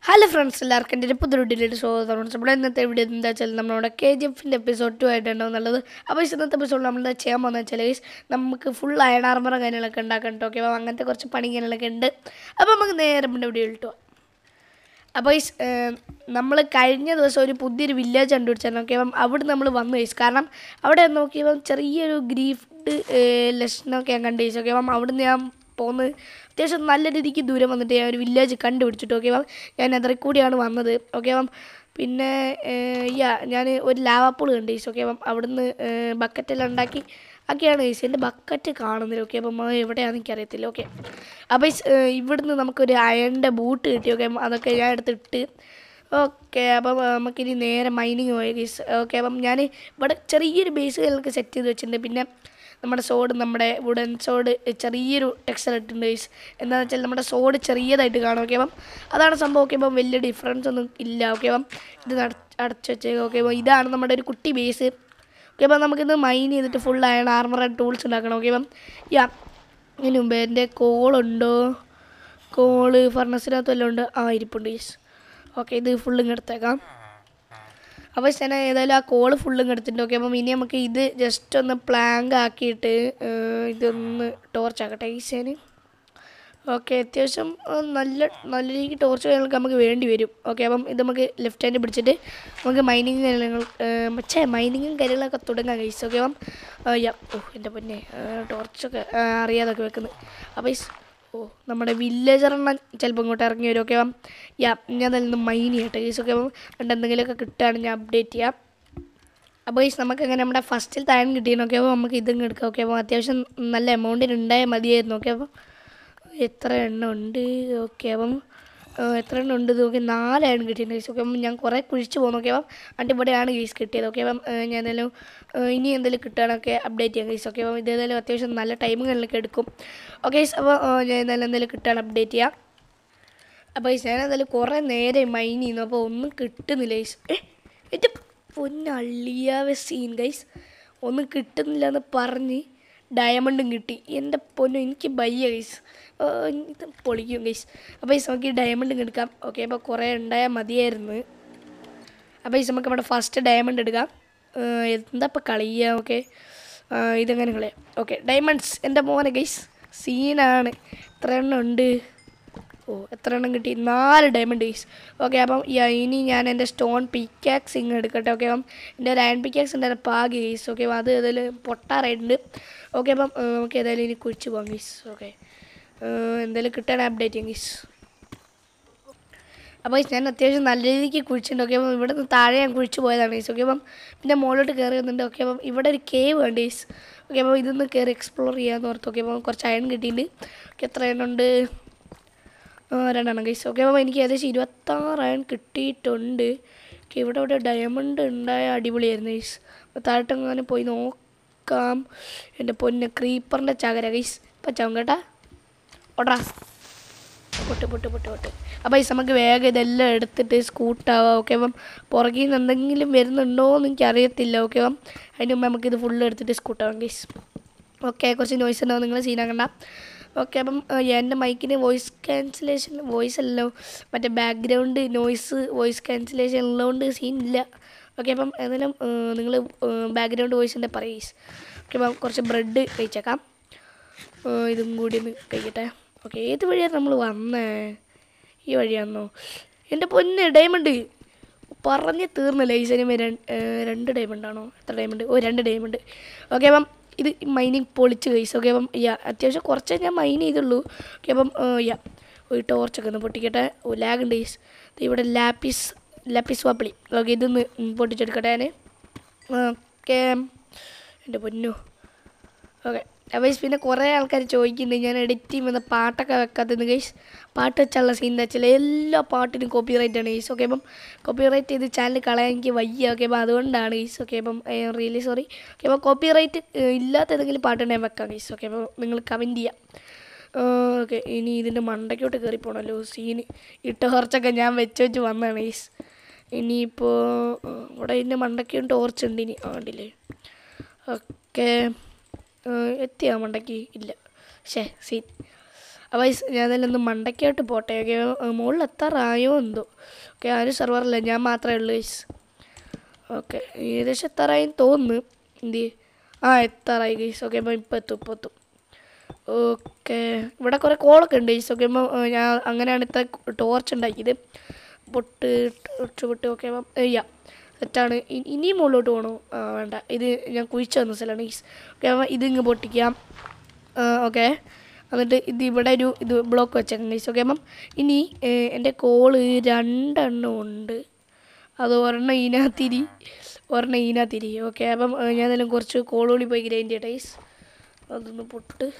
Hello friends എല്ലാവർക്കും എൻ്റെ ഒരു പുതിയ വീഡിയോയിലേക്ക് സ്വാഗതം നമ്മുടെ ഇന്നത്തെ വീഡിയോ എന്താ വെച്ചാൽ നമ്മുടെ കെ ജി എഫിൻ്റെ എപ്പിസോഡ് ടു ആയിട്ടുണ്ടാവും നല്ലത് അപ്പോൾ ഈ ഇന്നത്തെ എപ്പിസോഡ് നമ്മൾ എന്താ ചെയ്യാൻ പോകുന്നത് വെച്ചാൽ guys, നമുക്ക് ഫുൾ അയൺ ആർമറ കാര്യങ്ങളൊക്കെ ഉണ്ടാക്കാൻ കേട്ടോ ഓക്കെ അപ്പോൾ അങ്ങനത്തെ കുറച്ച് പണി കാര്യങ്ങളൊക്കെ ഉണ്ട് അപ്പോൾ നമുക്ക് നേരെ പിന്നെ വീഡിയോ ഇട്ടു അപ്പോൾ ഈ നമ്മൾ കഴിഞ്ഞ ദിവസം ഒരു പുതിയൊരു വില്ലേജ് കണ്ടുപിടിച്ചായിരുന്നു ഓക്കെ അപ്പം അവിടെ നമ്മൾ വന്നു കഴിച്ചു കാരണം അവിടെ നോക്കിയപ്പം ചെറിയൊരു ഗ്രീഫ്ഡ് ലക്ഷണമൊക്കെ ഞാൻ കണ്ടു കഴിച്ചു ഓക്കെ അപ്പം അവിടുന്ന് ഞാൻ പോകുന്നത് അത്യാവശ്യം നല്ല രീതിക്ക് ദൂരം വന്നിട്ട് ഞാൻ ഒരു വില്ലേജ് കണ്ടുപിടിച്ചിട്ട് ഓക്കെ അപ്പം ഞാൻ അതിൽ കൂടിയാണ് വന്നത് ഓക്കെ അപ്പം പിന്നെ യാ ഞാൻ ഒരു ലാവാപ്പൂൾ കണ്ടു കഴിച്ചു ഓക്കെ അപ്പം അവിടുന്ന് ബക്കറ്റെല്ലാം ഉണ്ടാക്കി ഒക്കെയാണ് കഴിച്ചത് എൻ്റെ ബക്കറ്റ് കാണുന്നില്ല ഓക്കെ അപ്പം അത് എവിടെയാണെന്ന് എനിക്കറിയത്തില്ല ഓക്കെ അപ്പോൾ ഈ സ്- ഏഹ് ഇവിടുന്ന് നമുക്കൊരു അയണിൻ്റെ ബൂട്ട് കിട്ടി ഓക്കെ അതൊക്കെ ഞാൻ എടുത്തിട്ട് ഓക്കെ അപ്പം നമുക്കിനി നേരെ മൈനിങ് പോയി ഗൈസ് ഓക്കെ അപ്പം ഞാൻ ഇവിടെ ചെറിയൊരു ബേസുകളൊക്കെ സെറ്റ് ചെയ്ത് വെച്ചിട്ടുണ്ട് പിന്നെ നമ്മുടെ സോഡ് നമ്മുടെ വുഡൻ സോഡ് ചെറിയൊരു ടെക്സ്ചർ ഇട്ടിട്ടുണ്ട് ഗൈസ് എന്താണെന്ന് വെച്ചാൽ നമ്മുടെ സോഡ് ചെറിയതായിട്ട് കാണും ഓക്കെ അപ്പം അതാണ് സംഭവം ഓക്കെ അപ്പം വലിയ ഡിഫറൻസ് ഒന്നും ഇല്ല ഓക്കെ അപ്പം ഇത് നട- അടച്ച് വെച്ചേക്കാം ഓക്കെ അപ്പം ഇതാണ് നമ്മുടെ ഒരു കുട്ടി ബേസ് ഓക്കെ അപ്പം നമുക്കിത് മൈൻ ചെയ്തിട്ട് ഫുൾ ആയാണ് ആർമർ ആൻഡ് ടൂൾസ് ഉണ്ടാക്കണം ഓക്കെ അപ്പം യാ ഇതിന് മുമ്പ് എൻ്റെ കോളുണ്ടോ കോള് ഫർണസിനകത്ത് വല്ലതും ഉണ്ട് ആ ഇരിപ്പുണ്ട് യെസ് ഓക്കെ ഇത് ഫുള്ളും എടുത്തേക്കാം അപ്പോൾ ഞാൻ ഏതായാലും ആ കോള് ഫുള്ളും എടുത്തിട്ടുണ്ട് ഓക്കെ അപ്പം ഇനി നമുക്ക് ഇത് ജസ്റ്റ് ഒന്ന് പ്ലാങ്ക് ആക്കിയിട്ട് ഏഹ്, ഇതൊന്ന് ടോർച്ച് ആക്കട്ടെ ഈശാന് ഓക്കെ അത്യാവശ്യം ഏഹ്, നല്ല നല്ല രീതിക്ക് ടോർച്ച് കാര്യങ്ങൾക്ക് നമുക്ക് വേണ്ടി വരും ഓക്കെ അപ്പം ഇത് നമുക്ക് ലെഫ്റ്റ് ഹാൻഡ് പിടിച്ചിട്ട് നമുക്ക് മൈനിങ് കാര്യങ്ങൾ പക്ഷേ മൈനിങ്ങും കാര്യങ്ങളൊക്കെ തുടങ്ങാൻ കഴിച്ചു ഓക്കെ അപ്പം ആ, യാ ഓ എൻ്റെ പൊന്നെ ടോർച്ചൊക്കെ അറിയാതൊക്കെ വെക്കുന്നത് അപ്പോൾ ഈ സ്- ഓ നമ്മുടെ വില്ലേജറെണ്ണം ചിലപ്പോൾ ഇങ്ങോട്ട് ഇറങ്ങി വരും ഓക്കെ അപ്പം യാ ഞാൻ അതിൽ നിന്ന് മൈൻ ചെയ്യട്ടെ കേസ് ഓക്കെ അപ്പം എന്നിട്ട് എന്തെങ്കിലുമൊക്കെ കിട്ടുകയാണെങ്കിൽ ഞാൻ അപ്ഡേറ്റ് ചെയ്യാം അപ്പോൾ ഈ നമുക്ക് അങ്ങനെ നമ്മുടെ ഫസ്റ്റിൽ താഴെ കിട്ടിയെന്ന് ഓക്കെ അപ്പോൾ നമുക്ക് ഇതങ്ങ് എടുക്കാം ഓക്കെ അപ്പോൾ അത്യാവശ്യം നല്ല എമൗണ്ടിന് ഉണ്ടായാൽ മതിയായിരുന്നു ഓക്കെ അപ്പം എത്ര എണ്ണം ഉണ്ട് ഓക്കെ അപ്പം ആ, എത്ര എണ്ണം ഉണ്ട് നോക്കി നാലായിരുന്നു കിട്ടിയത് ഗൈസ് ഓക്കെ അപ്പം ഞാൻ കുറേ കുഴിച്ച് പോകുന്നു ഓക്കെ അപ്പം അണ്ട് ഇവിടെയാണ് ഗൈസ് കിട്ടിയത് ഓക്കെ അപ്പം ആ, ഞാൻ എന്തായാലും ആ, ഇനി എന്തെങ്കിലും കിട്ടുകയാണൊക്കെ അപ്ഡേറ്റ് ചെയ്യാം ഗൈസ് ഓക്കെ അപ്പം ഇതേതായാലും അത്യാവശ്യം നല്ല ടൈമുകളിലൊക്കെ എടുക്കും ഓക്കെ ഗൈസ് അപ്പോൾ ആ, ഞാൻ എന്തായാലും എന്തെങ്കിലും കിട്ടുകയാണ് അപ്ഡേറ്റ് ചെയ്യാം അപ്പോൾ ഗൈസ് ഞാൻ എന്തായാലും കുറേ നേരെ മൈൻ ചെയ്യുന്നു അപ്പോൾ ഒന്നും കിട്ടുന്നില്ല ഗൈസ് ഏ എൻ്റെ പൊന്നള്ളിയാവെ സീൻ ഗൈസ് ഒന്നും കിട്ടുന്നില്ല എന്ന് പറഞ്ഞ് ഡയമണ്ടും കിട്ടി എൻ്റെ പൊന്നു എനിക്ക് ബയ്യ ഗൈസ് ഇത് പൊളിക്കും ഗൈസ് അപ്പോൾ ഗൈസ് നമുക്ക് ഈ ഡയമണ്ടും എടുക്കാം ഓക്കെ അപ്പോൾ കുറേ ഉണ്ടായാൽ മതിയായിരുന്നു അപ്പോൾ ഗൈസ് നമുക്ക് നമ്മുടെ ഫസ്റ്റ് ഡയമണ്ട് എടുക്കാം ഏഹ് എന്താ ഇപ്പോൾ കളിയുക ഓക്കെ ഇതെങ്ങനെ കളിയാം ഓക്കെ ഡയമണ്ട്സ് എൻ്റെ മോനെ ഗൈസ് സീനാണ് എത്ര എണ്ണം ഉണ്ട് ഓ എത്ര എണ്ണം കിട്ടി നാല് ഡയമണ്ട് ഗൈസ് ഓക്കെ അപ്പം യ- ഇനി ഞാൻ എൻ്റെ സ്റ്റോൺ പിക്കാക്സ് ഇങ്ങ് എടുക്കട്ടെ ഓക്കെ അപ്പം എൻ്റെ ഒരു അയൺ പിക്കാക്സ് ഉണ്ടായിരുന്ന പാകി ഗൈസ് ഓക്കെ അപ്പം അത് ഏതായാലും പൊട്ടാറായിട്ടുണ്ട് ഓക്കെ അപ്പം ഏഹ്, നമുക്ക് ഏതായാലും ഇനി കുഴിച്ച് പോകാം ഗൈസ് ഓക്കെ എന്തായാലും കിട്ടാൻ അപ്ഡേറ്റ് ചെയ്യാം ഗൈസ് അപ്പോൾ ഞാൻ അത്യാവശ്യം നല്ല രീതിക്ക് കുഴിച്ചിട്ടുണ്ട് ഓക്കെ അപ്പം ഇവിടെ നിന്ന് താഴെ ഞാൻ കുഴിച്ച് പോയതാണ് ഗൈസ് ഓക്കെ അപ്പം പിന്നെ മുകളിലോട്ട് കയറി വന്നിട്ടുണ്ട് ഓക്കെ അപ്പം ഇവിടെ ഒരു കേവ് ഉണ്ട് ഗൈസ് ഓക്കെ അപ്പോൾ ഇതൊന്ന് കയറി എക്സ്പ്ലോർ ചെയ്യാമെന്ന് ഓർത്ത് ഓക്കെ അപ്പം കുറച്ച് അയൺ കിട്ടിയിട്ടുണ്ട് ഓക്കെ എത്ര എണ്ണം ഉണ്ട് ആ, രണ്ടെണ്ണം ഗൈസ് ഓക്കെ അപ്പോൾ എനിക്ക് ഏകദേശം ഇരുപത്താറ് അയൺ കിട്ടിയിട്ടുണ്ട് ഓക്കെ ഇവിടെ ഇവിടെ ഡയമണ്ട് ഉണ്ടായ അടിപൊളിയായിരുന്നു ഗൈസ് അപ്പോൾ താഴോട്ടെങ്ങാനും പോയി നോക്കാം എൻ്റെ പൊന്ന് ക്രീപ്പറിൻ്റെ ചകര ഗൈസ് ഇപ്പം ചാവും കേട്ടാ ഓടാ പൊട്ട് പൊട്ട് പൊട്ട് പൊട്ട് അപ്പോൾ ഈ നമുക്ക് വേഗം ഇതെല്ലാം എടുത്തിട്ട് സ്കൂട്ടാവാം ഓക്കെ അപ്പം പുറകിൽ നിന്ന് എന്തെങ്കിലും വരുന്നുണ്ടോ എന്ന് എനിക്ക് അറിയത്തില്ല ഓക്കെ അപ്പം അതിന് മുമ്പ് നമുക്കിത് ഫുള്ള് എടുത്തിട്ട് സ്കൂട്ടാവാം ഗൈസ് ഓക്കെ കുറച്ച് നോയ്സ് ഉണ്ടാവും നിങ്ങൾ സീനാക്കണ്ട ഓക്കെ അപ്പം ഏഹ്, എൻ്റെ മൈക്കിന് വോയിസ് ക്യാൻസലേഷൻ വോയിസ് അല്ലോ മറ്റേ ബാക്ക്ഗ്രൗണ്ട് നോയ്സ് വോയിസ് ക്യാൻസലേഷൻ ഉള്ളതുകൊണ്ട് സീൻ ഇല്ല ഓക്കെ അപ്പം ഏതായാലും നിങ്ങൾ ബാക്ക്ഗ്രൗണ്ട് വോയിസിൻ്റെ പറയീസ് ഓക്കെ അപ്പം കുറച്ച് ബ്രെഡ് കഴിച്ചേക്കാം ഏഹ് ഇതും കൂടി ഒന്ന് കഴിക്കട്ടെ ഓക്കെ ഏത് വഴിയാണ് നമ്മൾ വന്നേ ഈ വഴിയാണോ എൻ്റെ പൊന്ന് ഡയമണ്ട് പറഞ്ഞ് തീർന്നില്ല ഈ സിനിമ രണ്ട് ഡയമണ്ട് ആണോ എത്ര ഡയമണ്ട് ഓ രണ്ട് ഡയമണ്ട് ഓക്കെ അപ്പം ഇത് മൈനിങ് പൊളിച്ച് കഴിച്ചു ഓക്കെ അപ്പം യാ അത്യാവശ്യം കുറച്ചേ ഞാൻ മൈൻ ചെയ്തുള്ളൂ ഓക്കെ അപ്പം ഏഹ്, യാ ഒരു ടോർച്ചൊക്കെ ഒന്ന് പൊട്ടിക്കട്ടെ ഓ ലാഗ് ഉണ്ട് ഗൈസ്. ദേ ഇവിടെ ലാപ്പിസ് ലാപ്പിസ് വാപ്പിളി ഓക്കെ ഇതൊന്ന് പൊട്ടിച്ചെടുക്കട്ടെ ഞാൻ ഓക്കെ എൻ്റെ പൊന്നു ഓക്കെ അപ്പോൾ പിന്നെ കുറേ ആൾക്കാർ ചോദിക്കുന്നുണ്ട് ഞാൻ എഡിറ്റ് ചെയ്യുമ്പോൾ പാട്ടൊക്കെ വെക്കാത്തത് ഗൈസ് പാട്ട് വെച്ചുള്ള സീൻ എന്താ വെച്ചാൽ എല്ലാ പാട്ടിനും കോപ്പി റൈറ്റ് ആണ് ഗൈസ് ഓക്കെ അപ്പം കോപ്പി റൈറ്റ് ചെയ്ത് ചാനൽ കളയാൻ എനിക്ക് വയ്യ ഓക്കെ അപ്പം അതുകൊണ്ടാണ് ഗൈസ് ഓക്കെ അപ്പം റിയലി സോറി ഓക്കെ അപ്പോൾ കോപ്പി റൈറ്റ് ഇല്ലാത്ത ഏതെങ്കിലും പാട്ടുണ്ടെങ്കിൽ വെക്കാം ഗൈസ് ഓക്കെ അപ്പോൾ നിങ്ങൾ കമൻറ്റ് ചെയ്യാം ഓക്കെ ഇനി ഇതിൻ്റെ മണ്ടയ്ക്കോട്ട് കയറി പോകണമല്ലോ സീന് ഇട്ട കുറച്ചൊക്കെ ഞാൻ വെച്ച് വെച്ച് വന്നതാണ് ഗൈസ് ഇനിയിപ്പോൾ ഇവിടെ ഇതിൻ്റെ മണ്ടയ്ക്കും ടോർച്ച് ഉണ്ട് ഇനി ആ ഉണ്ടല്ലേ ഓക്കെ എത്തിയാ മണ്ടയ്ക്ക് ഇല്ല ശേ സീൻ അപ്പോൾ ഞാൻ അതിൽ ഒന്ന് മണ്ടയ്ക്കോട്ട് പോട്ടെ ഓക്കെ മുകളിൽ എത്താറായോ എന്തോ ഓക്കെ ആരും സെർവറില്ല ഞാൻ മാത്രമേ ഉള്ളൂ ഗൈസ് ഓക്കെ ഏകദേശം എത്താറായി തോന്നുന്നു എന്ത് ആ എത്താറായി ഗൈസ് ഓക്കെ അപ്പോൾ ഇപ്പോൾ എത്തും ഇപ്പോൾ എത്തും ഓക്കെ ഇവിടെ കുറേ കോളൊക്കെ ഉണ്ട് ഗൈസ് ഓക്കെ അപ്പോൾ ഞാൻ അങ്ങനെയാണ് ഇത്ര ടോർച്ച് ഉണ്ടാക്കിയത് പൊട്ട് ടോർച്ച് പൊട്ട് ഓക്കെ അപ്പം യാ സെറ്റാണ് ഇ- ഇനിയും മുകളിലോട്ട് പോകണോ ആ വേണ്ട ഇത് ഞാൻ കുഴിച്ചു തന്ന സ്ഥലമാണ് ഗൈസ് ഓക്കെ അപ്പം ഇത് ഇങ്ങ് പൊട്ടിക്കാം ഓക്കെ എന്നിട്ട് ഇത് ഇവിടെ ഒരു ഇത് ബ്ലോക്ക് വെച്ചേക്കാം ഗൈസ് ഓക്കെ അപ്പം ഇനി ഏഹ്, എൻ്റെ കോള് രണ്ടെണ്ണം ഉണ്ട് അത് ഒരെണ്ണം ഇതിനകത്തിരി ഒരെണ്ണം ഇതിനകത്തിരി ഓക്കെ അപ്പം ഏഹ്, ഞാൻ എന്തായാലും കുറച്ച് കോളുകൂടി പോയി ഗ്രൈൻഡ് ചെയ്യട്ടെ ഗൈസ് അതൊന്ന് പൊട്ട്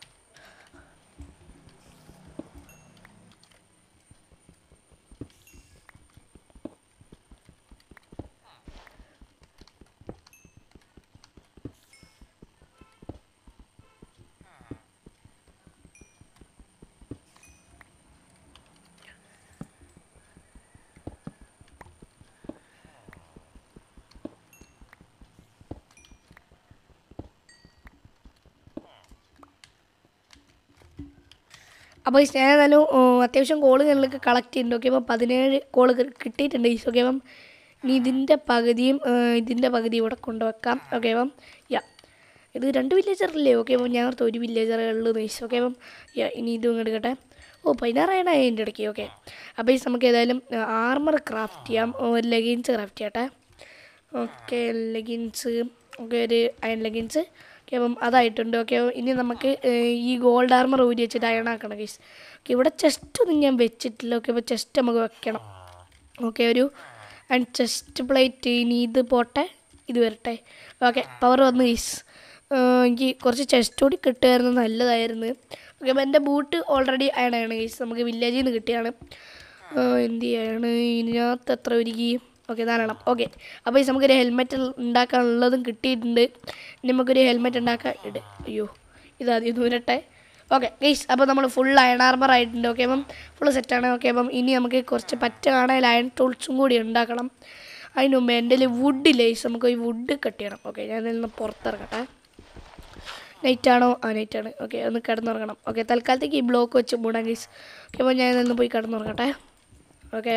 അപ്പോൾ ഞാൻ ഏതായാലും ഉം, അത്യാവശ്യം കോളുകളിലൊക്കെ കളക്ട് ചെയ്യുന്നുണ്ട് ഓക്കെ അപ്പം പതിനേഴ് കോൾ കിട്ടിയിട്ടുണ്ട് ഈസ് ഓക്കെ അപ്പം ഇനി ഇതിൻ്റെ പകുതിയും ഏഹ്, ഇതിൻ്റെ പകുതി ഇവിടെ കൊണ്ടുവെക്കാം ഓക്കെ അപ്പം യാ ഇത് രണ്ട് വില്ലേജറല്ലേ ഓക്കെ അപ്പം ഞാൻ ഓർത്ത് ഒരു വില്ലേജറേ ഉള്ളൂ ഈസ് ഓക്കെ അപ്പം യാ ഇനി ഇതും ഇങ്ങ് എടുക്കട്ടെ ഓ പതിനാറായിരം അതിൻ്റെ ഇടയ്ക്ക് ഓക്കെ അപ്പോൾ ഈ നമുക്ക് ഏതായാലും ആർമർ ക്രാഫ്റ്റ് ചെയ്യാം ഒരു ലെഗിൻസ് ക്രാഫ്റ്റ് ചെയ്യട്ടെ ഓക്കെ ലെഗിൻസ് ഓക്കെ ഒരു അയൺ ലെഗിൻസ് ഓക്കെ അപ്പം അതായിട്ടുണ്ട് ഓക്കെ ഇനി നമുക്ക് ഏഹ്, ഈ ഗോൾഡ് ആർമർ ഊരി വെച്ചിട്ട് അയൺ ആക്കണം ഗൈസ് ഓക്കെ ഇവിടെ ചെസ്റ്റ് ഒന്നും ഞാൻ വെച്ചിട്ടില്ല ഓക്കെ അപ്പോൾ ചെസ്റ്റ് നമുക്ക് വെക്കണം ഓക്കെ ഒരു ആൻഡ് ചെസ്റ്റ് പ്ലേറ്റ് ഇനി ഇത് പോട്ടെ ഇത് വരട്ടെ ഓക്കെ പവർ വന്നു ഗൈസ് എനിക്ക് കുറച്ച് ചെസ്റ്റ് കൂടി കിട്ടുമായിരുന്നു നല്ലതായിരുന്നു ഓക്കെ അപ്പോൾ എൻ്റെ ബൂട്ട് ഓൾറെഡി അയണാണ് ഗൈസ് നമുക്ക് വില്ലേജിൽ നിന്ന് കിട്ടിയാണ് ആ, എന്ത് ചെയ്യാണ് ഇതിനകത്ത് എത്ര ഒരുക്കി ഓക്കെ നാലെണ്ണം ഓക്കെ അപ്പോൾ ഈ നമുക്കൊരു ഹെൽമെറ്റ് ഉണ്ടാക്കാനുള്ളതും കിട്ടിയിട്ടുണ്ട് ഇനി നമുക്കൊരു ഹെൽമെറ്റ് ഉണ്ടാക്കാൻ ഇട് അയ്യോ ഇതാദ്യം ദൂരട്ടെ ഓക്കെ ഗൈസ് അപ്പോൾ നമ്മൾ ഫുൾ അയൺ ആർമർ ആയിട്ടുണ്ട് ഓക്കെ അപ്പം ഫുൾ സെറ്റാണ് ഓക്കെ അപ്പം ഇനി നമുക്ക് കുറച്ച് പറ്റ കാണാൻ അയൺ ടൂൾസും കൂടി ഉണ്ടാക്കണം അതിന് മുമ്പ് എൻ്റെ വുഡ് ലേസ് നമുക്ക് ഈ വുഡ് കട്ട് ചെയ്യണം ഓക്കെ ഞാൻ ഇതിൽ നിന്ന് പുറത്തിറങ്ങട്ടെ നൈറ്റ് ആണോ ആ നൈറ്റ് ആണ് ഓക്കെ ഒന്ന് കിടന്നുറങ്ങണം ഓക്കെ തൽക്കാലത്തേക്ക് ഈ ബ്ലോക്ക് വെച്ച് മൂടാം ഗൈസ് ഓക്കെ അപ്പോൾ ഞാൻ ഇതിൽ പോയി കിടന്നുറങ്ങട്ടെ ഓക്കെ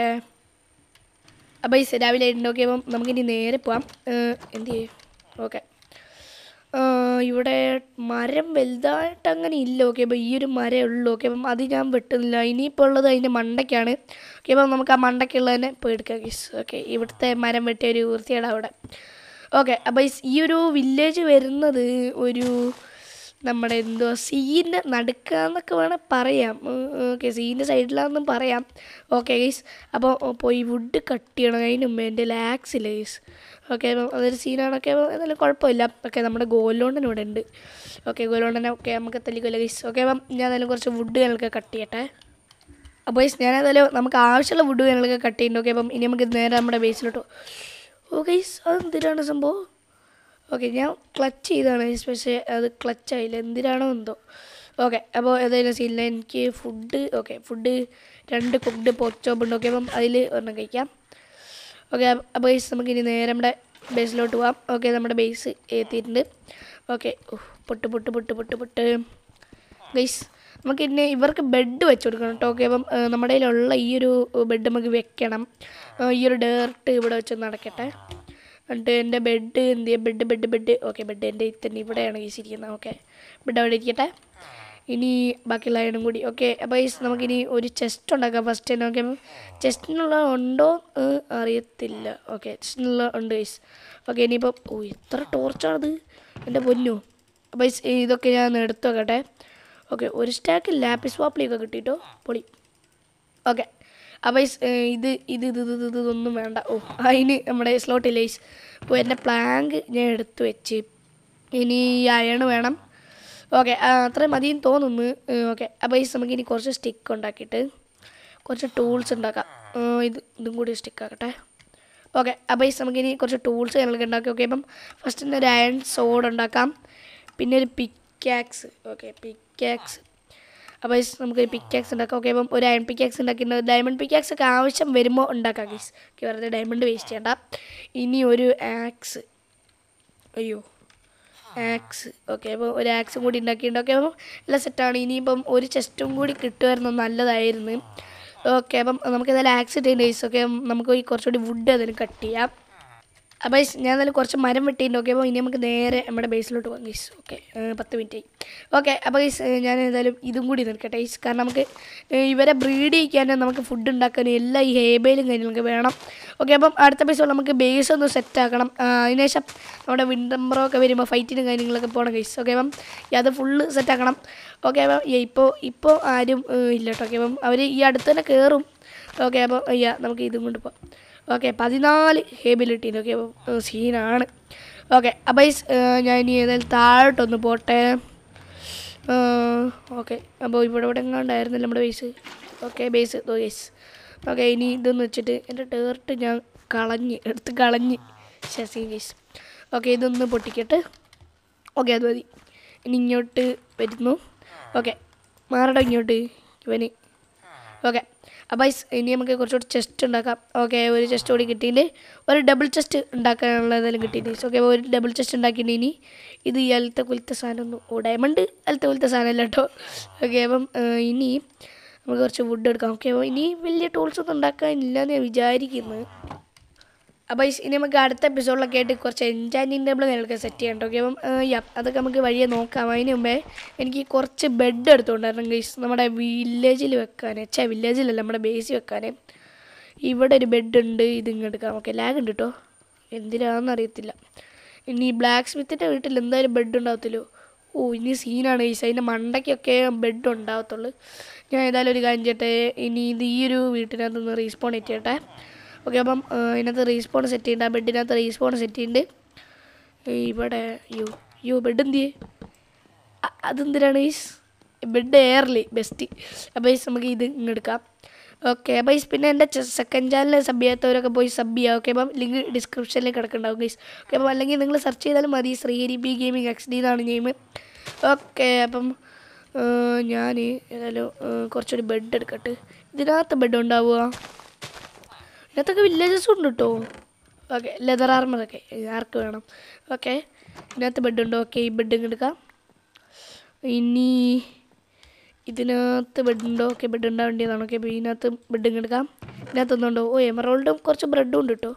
അപ്പോൾ ഈ രാവിലെ ഉണ്ട് ഓക്കെ അപ്പം നമുക്കിനി നേരെ പോവാം ഏഹ്, എന്ത് ചെയ്യും ഓക്കെ ഇവിടെ മരം വലുതായിട്ട് അങ്ങനെ ഇല്ല ഓക്കെ അപ്പോൾ ഈ ഒരു മരമേ ഉള്ളൂ ഓക്കെ അപ്പം അത് ഞാൻ വെട്ടുന്നില്ല ഇനിയിപ്പോൾ ഉള്ളത് അതിൻ്റെ മണ്ടയ്ക്കാണ് ഓക്കെ അപ്പം നമുക്ക് ആ മണ്ടയ്ക്കുള്ളതിനെ പോയി എടുക്കാം ഗീസ് ഓക്കെ ഇവിടുത്തെ മരം വെട്ടിയ ഒരു വൃത്തിയുടെ അവിടെ ഓക്കെ അപ്പോൾ ഈ ഒരു വില്ലേജ് വരുന്നത് ഒരു നമ്മുടെ എന്തോ സീൻ്റെ നടുക്കാന്നൊക്കെ വേണേൽ പറയാം ഓക്കെ സീൻ്റെ സൈഡിലാണെന്നും പറയാം ഓക്കെ ഗൈസ് അപ്പോൾ പോയി വുഡ് കട്ട് ചെയ്യണം അതിന് മുമ്പ് എൻ്റെ ലാക്സില്ല ഗൈസ് ഓക്കെ അപ്പം അതൊരു സീനാണൊക്കെ എന്തായാലും കുഴപ്പമില്ല ഓക്കെ നമ്മുടെ ഗോലോണ്ടൻ ഇവിടെ ഉണ്ട് ഓക്കെ ഗോലോണ്ടനെ ഓക്കെ നമുക്ക് തല്ലിക്കൊല്ല ഗൈസ് ഓക്കെ അപ്പം ഞാൻ എന്തായാലും കുറച്ച് വുഡ് ഞങ്ങൾക്ക് കട്ട് ചെയ്യട്ടെ അപ്പോൾ ഗൈസ് ഞാൻ ഏതായാലും നമുക്ക് ആവശ്യമുള്ള വുഡ് ഞങ്ങൾക്ക് കട്ട് ചെയ്യുന്നുണ്ട് ഓക്കെ അപ്പം ഇനി നമുക്ക് നേരെ നമ്മുടെ ബേസിലോട്ടോ ഓ ഗൈസ് അതെന്തിനാണ് സംഭവം ഓക്കെ ഞാൻ ക്ലച്ച് ചെയ്താണ് പക്ഷേ അത് ക്ലച്ച് ആയില്ല എന്തിനാണോ എന്തോ ഓക്കെ അപ്പോൾ ഏതായാലും സീനില്ല എനിക്ക് ഫുഡ് ഓക്കെ ഫുഡ് രണ്ട് കുക്ക്ഡ് പോച്ചോപ്പ് ഉണ്ട് ഓക്കെ അപ്പം അതിൽ ഒരെണ്ണം കഴിക്കാം ഓക്കെ അപ്പോൾ ഗൈസ് നമുക്ക് ഇനി നേരെ നമ്മുടെ ബേസിലോട്ട് പോവാം ഓക്കെ നമ്മുടെ ബേസ് എത്തിയിട്ടുണ്ട് ഓക്കെ പൊട്ട് പൊട്ട് പൊട്ട് പൊട്ട് പൊട്ട് ഗൈസ് നമുക്ക് ഇനി ഇവർക്ക് ബെഡ് വെച്ച് കൊടുക്കണം കേട്ടോ ഓക്കെ അപ്പം ഏഹ്, നമ്മുടെ കയ്യിലുള്ള ഈ ഒരു ബെഡ് നമുക്ക് വെക്കണം ഏഹ്, ഈ ഒരു ഡേർട്ട് ഇവിടെ വെച്ച് നടക്കട്ടെ എന്നിട്ട് എൻ്റെ ബെഡ് എന്ത് ചെയ്യാം bed bed bed okay bed എൻ്റെ തന്നെ ഇവിടെയാണ് ഗൈസ് ഇരിക്കുന്നത് ഓക്കെ ബെഡ് അവിടെ ഇരിക്കട്ടെ ഇനി ബാക്കിയുള്ള അയണും കൂടി ഓക്കെ അപ്പോൾ ഗൈസ് നമുക്കിനി ഒരു ചെസ്റ്റ് ഉണ്ടാക്കാം ഫസ്റ്റ് തന്നെ ഓക്കെ ചെസ്റ്റിനുള്ള ഉണ്ടോ എന്ന് അറിയത്തില്ല ഓക്കെ ചെസ്റ്റിനുള്ള ഉണ്ട് ഗൈസ് ഓക്കെ ഇനിയിപ്പോൾ ഓ എത്ര ടോർച്ചാണത് എൻ്റെ പൊന്നു അപ്പോൾ ഗൈസ് ഇതൊക്കെ ഞാൻ എടുത്തു വെക്കട്ടെ ഓക്കെ ഒരു സ്റ്റാക്ക് ലാപ്പിസ് വാപ്പിളിയൊക്കെ കിട്ടിയിട്ടോ പൊളി ഓക്കെ അപ്പോൾ ഈ സ്- ഏഹ് ഇത് ഇത് ഇത് ഇത് ഇത് ഇതൊന്നും വേണ്ട ഓ അതിന് നമ്മുടെ സ്ലോട്ടിൽ ഐസ് അപ്പോൾ എൻ്റെ പ്ലാങ്ക് ഞാൻ എടുത്ത് വെച്ച് ഇനി അയൺ വേണം ഓക്കെ അത്രയും മതിയെന്ന് തോന്നുന്നു ഓക്കെ അപ്പോൾ ഈ നമുക്ക് ഇനി കുറച്ച് സ്റ്റിക്ക് ഉണ്ടാക്കിയിട്ട് കുറച്ച് ടൂൾസ് ഉണ്ടാക്കാം ഏഹ് ഇത് ഇതും കൂടി സ്റ്റിക്ക് ആക്കട്ടെ ഓക്കെ അപ്പോൾ ഈ നമുക്ക് ഇനി കുറച്ച് ടൂൾസ് ഞങ്ങൾക്ക് ഉണ്ടാക്കി ഓക്കെ അപ്പം ഫസ്റ്റ് തന്നെ ഒരു അയൺ സോഡ് ഉണ്ടാക്കാം പിന്നെ ഒരു പിക്കാക്സ് ഓക്കെ പിക്കാക്സ് അപ്പോൾ ഗൈസ് നമുക്ക് പിക്കാക്സ് ഉണ്ടാക്കാം ഓക്കെ അപ്പം ഒരു അയൺ പിക്കാക്സ് ഉണ്ടാക്കിയിട്ടുണ്ട് ഡയമണ്ട് പിക്കാക്സ് ഒക്കെ ആവശ്യം വരുമ്പോൾ ഉണ്ടാക്കാം ഗൈസ് ഓക്കെ വെറുതെ ഡയമണ്ട് വേസ്റ്റ് ചെയ്യണ്ട ഇനി ഒരു ആക്സ് അയ്യോ ആക്സ് ഓക്കെ അപ്പോൾ ഒരു ആക്സും കൂടി ഉണ്ടാക്കിയിട്ടുണ്ട് ഓക്കെ അപ്പം എല്ലാം സെറ്റാണ് ഇനിയിപ്പം ഒരു ചെസ്റ്റും കൂടി കിട്ടുമായിരുന്നു നല്ലതായിരുന്നു ഓക്കെ അപ്പം നമുക്ക് ഏതായാലും ആക്സ് ഇട്ടേണ്ട കേസ് ഓക്കെ നമുക്ക് ഈ കുറച്ചുകൂടി വുഡ് അതിന് കട്ട് ചെയ്യാം അപ്പോൾ guys, ഞാൻ എന്നാലും കുറച്ച് മരം വെട്ടിയിട്ടുണ്ട് ഓക്കെ അപ്പോൾ ഇനി നമുക്ക് നേരെ നമ്മുടെ ബേസിലോട്ട് പോകാം ഗൈസ് ഓക്കെ പത്ത് മിനിറ്റ് ആയി ഓക്കെ അപ്പോൾ ഗൈസ് ഞാൻ ഏതായാലും ഇതും കൂടി നിൽക്കട്ടെ ഗൈസ് കാരണം നമുക്ക് ഏഹ്, ഇവരെ ബ്രീഡ് ചെയ്യിക്കാനും നമുക്ക് ഫുഡ് ഉണ്ടാക്കാനും എല്ലാം ഈ ഹേബയിലും കാര്യങ്ങളൊക്കെ വേണം ഓക്കെ അപ്പം അടുത്ത ബേസിൽ നമുക്ക് ബേസ് ഒന്ന് സെറ്റ് ആക്കണം ആ, അതിനുശേഷം നമ്മുടെ വിൻഡംബ്രോ ഒക്കെ വരുമ്പോൾ ഫൈറ്റിനും കാര്യങ്ങളൊക്കെ പോകണം ഗൈസ് ഓക്കെ അപ്പം ഈ അത് ഫുള്ള് സെറ്റ് ആക്കണം ഓക്കെ അപ്പം ഇപ്പോൾ ഇപ്പോൾ ആരും ഏഹ്, ഇല്ല കേട്ടോ ഓക്കെ അപ്പം അവർ ഈ അടുത്ത് തന്നെ കയറും ഓക്കെ അപ്പോൾ അയ്യ നമുക്ക് ഇതും കൊണ്ട് പോകാം ഓക്കെ പതിനാല് ഹേബിലിറ്റീൻ ഓക്കെ അപ്പോൾ സീനാണ് ഓക്കെ അപ്പോൾ ഈ ഞാൻ ഇനി ഏതായാലും താഴോട്ടൊന്ന് പോട്ടെ ഓക്കെ അപ്പോൾ ഇവിടെ ഇവിടെ എങ്ങാണ്ടായിരുന്നില്ല നമ്മുടെ base okay base oh yes okay ഇനി ഇതൊന്ന് വെച്ചിട്ട് എൻ്റെ ടേർട്ട് ഞാൻ കളഞ്ഞ് എടുത്ത് കളഞ്ഞ് ശശി ഗേസ് ഓക്കെ ഇതൊന്ന് പൊട്ടിക്കട്ടെ ഓക്കെ അത് മതി ഇനി ഇങ്ങോട്ട് വരുന്നു ഓക്കെ മാറട ഇങ്ങോട്ട് ഇവന് ഓക്കെ അപ്പോൾ ഐസ് ഇനി നമുക്ക് കുറച്ചുകൂടി ചെസ്റ്റ് ഉണ്ടാക്കാം ഓക്കെ ഒരു ചെസ്റ്റ് കൂടി കിട്ടിയിട്ട് ഒരു ഡബിൾ ചെസ്റ്റ് ഉണ്ടാക്കാനുള്ള എന്തെങ്കിലും കിട്ടിയിട്ട് ഓക്കെ ഒരു ഡബിൾ ചെസ്റ്റ് ഉണ്ടാക്കിയിട്ട് ഇനി ഇത് ഈ അലത്തെ കുലത്തെ സാധനം ഒന്നും ഓ ഡയമണ്ട് അലത്തെ കുലത്തെ സാധനമല്ല കേട്ടോ ഓക്കെ അപ്പം ഏഹ്, ഇനി നമുക്ക് കുറച്ച് വുഡ് എടുക്കാം ഓക്കെ അപ്പോൾ ഇനി വലിയ ടൂൾസ് ഒന്നും ഉണ്ടാക്കാനില്ല എന്ന് ഞാൻ വിചാരിക്കുന്നത് അപ്പോൾ ഇസ് ഇനി നമുക്ക് അടുത്ത എപ്പിസോഡിലൊക്കെ ആയിട്ട് കുറച്ച് എൻജാൻറ്റിങ് ടേബിൾ കാര്യങ്ങളൊക്കെ സെറ്റ് ചെയ്യണം ഓക്കെ അപ്പം യാ അതൊക്കെ നമുക്ക് വഴിയെ നോക്കാം അതിന് മുമ്പേ എനിക്ക് കുറച്ച് ബെഡ് എടുത്തുകൊണ്ടായിരുന്നു ഗൈസ് നമ്മുടെ വില്ലേജിൽ വെക്കാൻ ചേ വില്ലേജിലല്ല നമ്മുടെ ബേസിൽ വെക്കാൻ ഇവിടെ ഒരു ബെഡ് ഉണ്ട് ഇത് ഇങ്ങ് എടുക്കാം ഓക്കെ ലാഗ് ഉണ്ട് കേട്ടോ എന്തിനാണെന്ന് അറിയത്തില്ല ഇനി ബ്ലാക്ക് സ്മിത്തിൻ്റെ വീട്ടിൽ എന്തായാലും ബെഡ് ഉണ്ടാവത്തില്ലോ ഓ ഇനി സീനാണ് ഗൈസ് അതിൻ്റെ മണ്ടയ്ക്കൊക്കെ ബെഡ് ഉണ്ടാവത്തുള്ളൂ ഞാൻ ഏതായാലും ഒരു കാര്യം ചെയ്യട്ടെ ഇനി ഇത് ഈ ഒരു വീട്ടിനകത്ത് റീസ്പോൺ ചെയ്യട്ടെ ഓക്കെ അപ്പം ആ, ഇതിനകത്ത് റീസ്പോൺ സെറ്റ് ചെയ്യുന്നുണ്ട് ആ ബെഡിനകത്ത് റീസ്പോൺ സെറ്റ് ചെയ്യുന്നുണ്ട് ഇവിടെ യു യു ബെഡ് എന്ത് അതെന്തിനാണ് ഈസ് ബെഡ് എയർലി ബെസ്റ്റ് അപ്പോൾ ഈസ് നമുക്ക് ഇത് ഇങ്ങെടുക്കാം ഓക്കെ അപ്പോൾ ഈസ് പിന്നെ എൻ്റെ സെക്കൻഡ് ചാനൽ സബ് ചെയ്യാത്തവരൊക്കെ പോയി സബ് ചെയ്യുക ഓക്കെ അപ്പം ലിങ്ക് ഡിസ്ക്രിപ്ഷനിൽ കിടക്കുന്നുണ്ടാവും ഗൈസ് ഓക്കെ അപ്പം അല്ലെങ്കിൽ നിങ്ങൾ സെർച്ച് ചെയ്താലും മതി Srihari B gaming X D എന്നാണ് നെയിം ഓക്കെ അപ്പം ഞാൻ ഏതായാലും ആ, കുറച്ചൊരു ബെഡ് എടുക്കട്ടെ ഇതിനകത്ത് ബെഡ് ഉണ്ടാവുക ഇതിനകത്തൊക്കെ വില്ലേജസ് ഉണ്ട് കേട്ടോ ഓക്കെ ലെതർ ആർമറൊക്കെ ആർക്ക് വേണം ഓക്കെ ഇതിനകത്ത് ബെഡ് ഉണ്ട് ഓക്കെ ഈ ബെഡ് എടുക്കാം ഇനി ഇതിനകത്ത് ബെഡ് ഉണ്ടോ ഓക്കെ ബെഡ് ഉണ്ടാവേണ്ടതാണ് ഓക്കെ അപ്പോൾ ഇതിനകത്ത് ബെഡ് എടുക്കാം ഇതിനകത്ത് ഒന്നുണ്ടോ ഓ എമറോൾഡും കുറച്ച് ബ്രെഡും ഉണ്ട് കേട്ടോ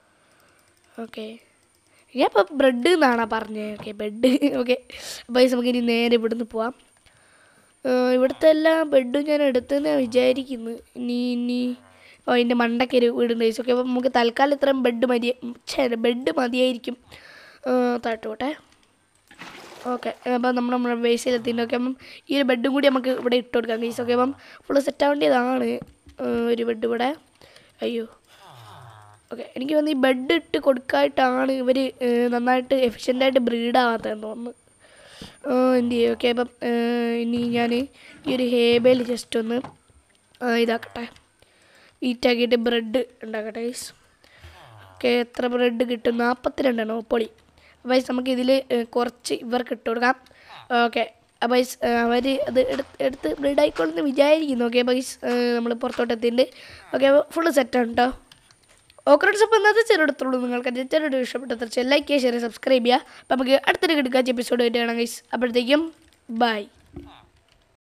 ഓക്കെ ഞാൻ ഇപ്പോൾ ബ്രെഡ് എന്നാണോ പറഞ്ഞത് ഓക്കെ ബെഡ് ഓക്കെ അപ്പോൾ നമുക്ക് ഇനി നേരെ ഇവിടുന്ന് പോവാം ഏഹ് ഇവിടുത്തെ എല്ലാ ബെഡും ഞാൻ എടുത്തെന്ന് വിചാരിക്കുന്നു ഇനി ഇനി ഓ അതിൻ്റെ മണ്ടയ്ക്ക് ഒരു വീടുണ്ട് ചോദിച്ചു ഓക്കെ അപ്പോൾ നമുക്ക് തൽക്കാലം ഇത്രയും ബെഡ് മതി ഛേ ബെഡ് മതിയായിരിക്കും ഏഹ് താഴോട്ടെ ഓക്കെ അപ്പോൾ നമ്മൾ നമ്മുടെ ബേസിലെത്തിയിട്ട് ഓക്കെ അപ്പം ഈ ഒരു ബെഡും കൂടി നമുക്ക് ഇവിടെ ഇട്ട് കൊടുക്കാം ഗൈസ് ഓക്കെ അപ്പം ഫുള്ള് സെറ്റ് ആവേണ്ടതാണ് ഏഹ് ഒരു ബെഡ് ഇവിടെ അയ്യോ ഓക്കെ എനിക്ക് തോന്നുന്നു ഈ ബെഡ് ഇട്ട് കൊടുക്കായിട്ടാണ് ഇവർ നന്നായിട്ട് എഫിഷ്യൻ്റായിട്ട് ബ്രീഡാവാത്തതെന്ന് തോന്നുന്നു ആ, എന്ത് ചെയ്യും ഓക്കെ അപ്പം ആ, ഇനി ഞാൻ ഈ ഒരു ഹേബയിൽ ജസ്റ്റ് ഒന്ന് ആ, ഇതാക്കട്ടെ ഈറ്റാക്കിയിട്ട് ബ്രെഡ് ഉണ്ടാക്കട്ടെ ഗൈസ് ഓക്കെ എത്ര ബ്രെഡ് കിട്ടും നാൽപ്പത്തിരണ്ടെണ്ണോ പൊളി അപ്പോൾ ഗൈസ് നമുക്ക് ഇതിൽ കുറച്ച് ഇവർക്ക് ഇട്ട് കൊടുക്കാം ഓക്കെ അപ്പോൾ ഗൈസ് അവർ അത് എടുത്ത് എടുത്ത് ബ്രീഡ് ആയിക്കോളെന്ന് വിചാരിക്കുന്നു ഓക്കെ അപ്പോൾ ഗൈസ് നമ്മൾ പുറത്തോട്ട് എത്തിയിട്ടുണ്ട് ഓക്കെ അപ്പോൾ ഫുള്ള് സെറ്റാണ് കേട്ടോ ഓക്കെ അപ്പോൾ ഇന്നത്തെ ചെറുടത്തുള്ളൂ നിങ്ങൾക്ക് ചെറുടെ ഇഷ്ടപ്പെട്ട തീർച്ചയായും ലൈക്ക് ചെയ്യുക ഷെയർ സബ്സ്ക്രൈബ് ചെയ്യുക അപ്പോൾ നമുക്ക് അടുത്തൊരു കിടക്കാച്ച എപ്പിസോഡ് ആയിട്ട് കാണാം ഗൈസ് അപ്പോഴത്തേക്കും ബൈ